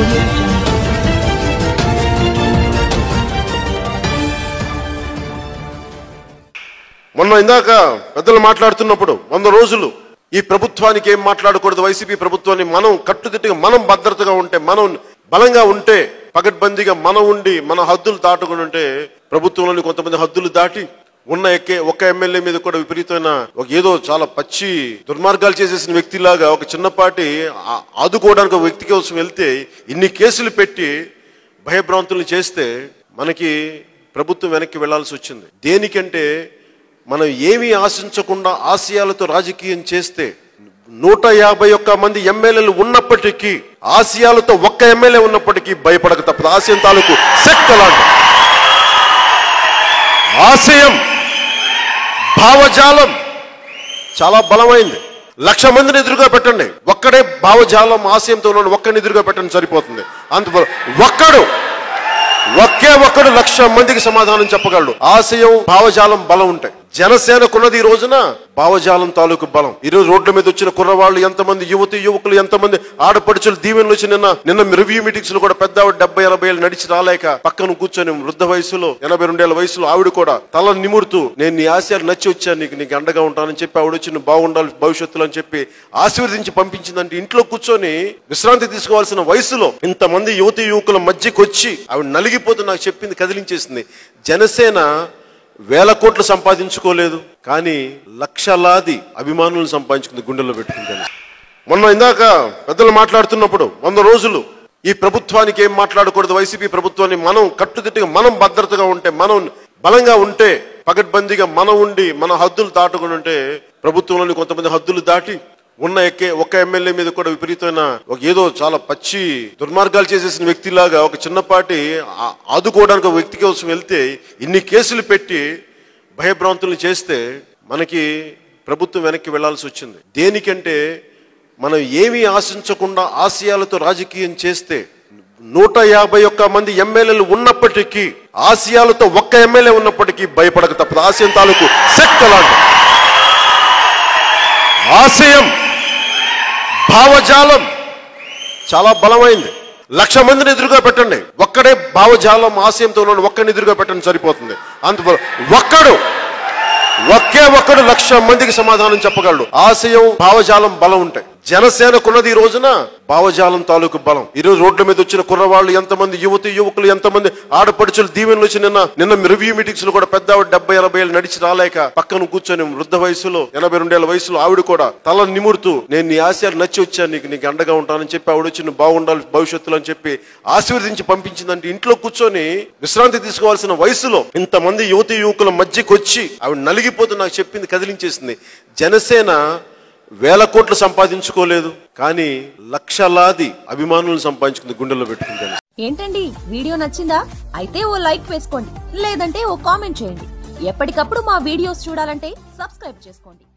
audio jungle. మొన్న ఇందాక పెద్దలు మాట్లాడుతున్నప్పుడు వంద రోజులు ఈ ప్రభుత్వానికి ఏం మాట్లాడకూడదు వైసీపీ ప్రభుత్వాన్ని మనం కట్టుదిట్టుగా మనం భద్రతగా ఉంటే మనం బలంగా ఉంటే పగడ్బందీగా మనం ఉండి మన హద్దులు దాటుకుని ఉంటే ప్రభుత్వంలోని కొంతమంది హద్దులు దాటి ఉన్న ఎక్కే ఒక్క ఎమ్మెల్యే మీద కూడా విపరీతమైన ఒక ఏదో చాలా పచ్చి దుర్మార్గాలు చేసేసిన వ్యక్తిలాగా ఒక చిన్నపాటి ఆ- ఆదుకోవడానికి ఒక వ్యక్తి కోసం వెళ్తే ఇన్ని కేసులు పెట్టి భయభ్రాంతులు చేస్తే మనకి ప్రభుత్వం వెనక్కి వెళ్లాల్సి వచ్చింది దేనికంటే మనం ఏమీ ఆశించకుండా ఆశయాలతో రాజకీయం చేస్తే నూట యాభై ఒక్క మంది ఎమ్మెల్యేలు ఉన్నప్పటికీ ఆశయాలతో ఒక్క ఎమ్మెల్యే ఉన్నప్పటికీ భయపడక తప్పదు ఆశయం తాలూకు శక్తి అలాంటి ఆశయం భావజాలం చాలా బలమైంది లక్ష మందిని ఎదురుగా పెట్టండి ఒక్కడే భావజాలం ఆశయంతో ఉన్న ఒక్కడిని ఎదురుగా పెట్టండి సరిపోతుంది అంత ఒక్కడు ఒకే ఒక్కడు లక్ష మందికి సమాధానం చెప్పగలడు ఆశయం భావజాలం బలం ఉంటాయి జనసేనకున్నది ఈ రోజున భావజాలం తాలూకు బలం ఈ రోజు రోడ్ల మీద వచ్చిన కుర్రవాళ్ళు ఎంతమంది యువతి యువకులు ఎంతమంది ఆడపడుచులు దీవెనలు వచ్చి నిన్న నిన్న రివ్యూ మీటింగ్స్ లో కూడా పెద్ద ఆవిడ డెబ్బై ఎనభై ఏళ్ళు నడిచి రాలేక పక్కన కూర్చొని వృద్ధ వయసులో ఎనభై రెండేళ్ల వయసులో ఆవిడ కూడా తల నిమురుతూ నేను నీ ఆశయాలు నచ్చి వచ్చాను నీకు నీకు అండగా ఉంటానని చెప్పి ఆవిడ వచ్చి నువ్వు బాగుండాలి భవిష్యత్తులో అని చెప్పి ఆశీర్వదించి పంపించిందంటే ఇంట్లో కూర్చొని విశ్రాంతి తీసుకోవాల్సిన వయసులో ఇంతమంది యువతి యువకుల మధ్యకి వచ్చి ఆవిడ నలిగిపోతూ నాకు చెప్పింది కదిలించేసింది జనసేన వేల కోట్లు సంపాదించుకోలేదు కానీ లక్షలాది అభిమానులను సంపాదించుకుంది గుండెల్లో పెట్టుకుంటాను మొన్న ఇందాక పెద్దలు మాట్లాడుతున్నప్పుడు వంద రోజులు ఈ ప్రభుత్వానికి ఏం మాట్లాడకూడదు వైసీపీ ప్రభుత్వాన్ని మనం కట్టుదిట్టుగా మనం భద్రతగా ఉంటే మనం బలంగా ఉంటే పగడ్బందీగా మనం ఉండి మన హద్దులు దాటుకుని ఉంటే ప్రభుత్వంలోని కొంతమంది హద్దులు దాటి ఉన్న ఎక్కే ఒక్క ఎమ్మెల్యే మీద కూడా విపరీతమైన ఒక ఏదో చాలా పచ్చి దుర్మార్గాలు చేసేసిన వ్యక్తిలాగా ఒక చిన్నపాటి ఆ- ఆదుకోవడానికి ఒక వ్యక్తి కోసం వెళ్తే ఇన్ని కేసులు పెట్టి భయభ్రాంతులు చేస్తే మనకి ప్రభుత్వం వెనక్కి వెళ్లాల్సి వచ్చింది దేనికంటే మనం ఏమీ ఆశించకుండా ఆశయాలతో రాజకీయం చేస్తే నూట యాభై ఒక్క మంది ఎమ్మెల్యేలు ఉన్నప్పటికీ ఆశయాలతో ఒక్క ఎమ్మెల్యే ఉన్నప్పటికీ భయపడక తప్పదు ఆశయం తాలూకు శక్తి అలాంటి ఆశయం భావజాలం చాలా బలమైంది లక్ష మందిని ఎదురుగా పెట్టండి ఒక్కడే భావజాలం ఆశయంతో ఉన్న ఒక్కడిని ఎదురుగా పెట్టండి సరిపోతుంది అంత ఒక్కడు ఒకే ఒక్కడు లక్ష మందికి సమాధానం చెప్పగలడు ఆశయం భావజాలం బలం ఉంటాయి జనసేనకున్నది ఈ రోజున భావజాలం తాలూకు బలం ఈ రోజు రోడ్ల మీద వచ్చిన కుర్రవాళ్ళు ఎంతమంది యువతి యువకులు ఎంతమంది ఆడపడుచులు దీవెనలు వచ్చి నిన్న నిన్న రివ్యూ మీటింగ్స్ లో కూడా పెద్ద ఆవిడ డెబ్బై ఎనభై ఏళ్ళు నడిచి రాలేక పక్కన కూర్చొని వృద్ధ వయసులో ఎనభై రెండేళ్ల వయసులో ఆవిడ కూడా తల నిమురుతూ నేను నీ ఆశయాలు నచ్చి వచ్చాను నీకు నీకు అండగా ఉంటానని చెప్పి ఆవిడ వచ్చి నువ్వు బాగుండాలి భవిష్యత్తులో అని చెప్పి ఆశీర్వదించి పంపించిందంటే ఇంట్లో కూర్చొని విశ్రాంతి తీసుకోవాల్సిన వయసులో ఇంతమంది యువతి యువకుల మధ్యకి వచ్చి ఆవిడ నలిగిపోతూ నాకు చెప్పింది కదిలించేసింది జనసేన వేల కోట్లు సంపాదించుకోలేదు కానీ లక్షలాది అభిమానులను సంపాదించుకుంది గుండెల్లో పెట్టుకుంటాను ఏంటండి వీడియో నచ్చిందా అయితే ఓ లైక్ వేసుకోండి లేదంటే ఓ కామెంట్ చేయండి ఎప్పటికప్పుడు మా వీడియోస్ చూడాలంటే సబ్స్క్రైబ్ చేసుకోండి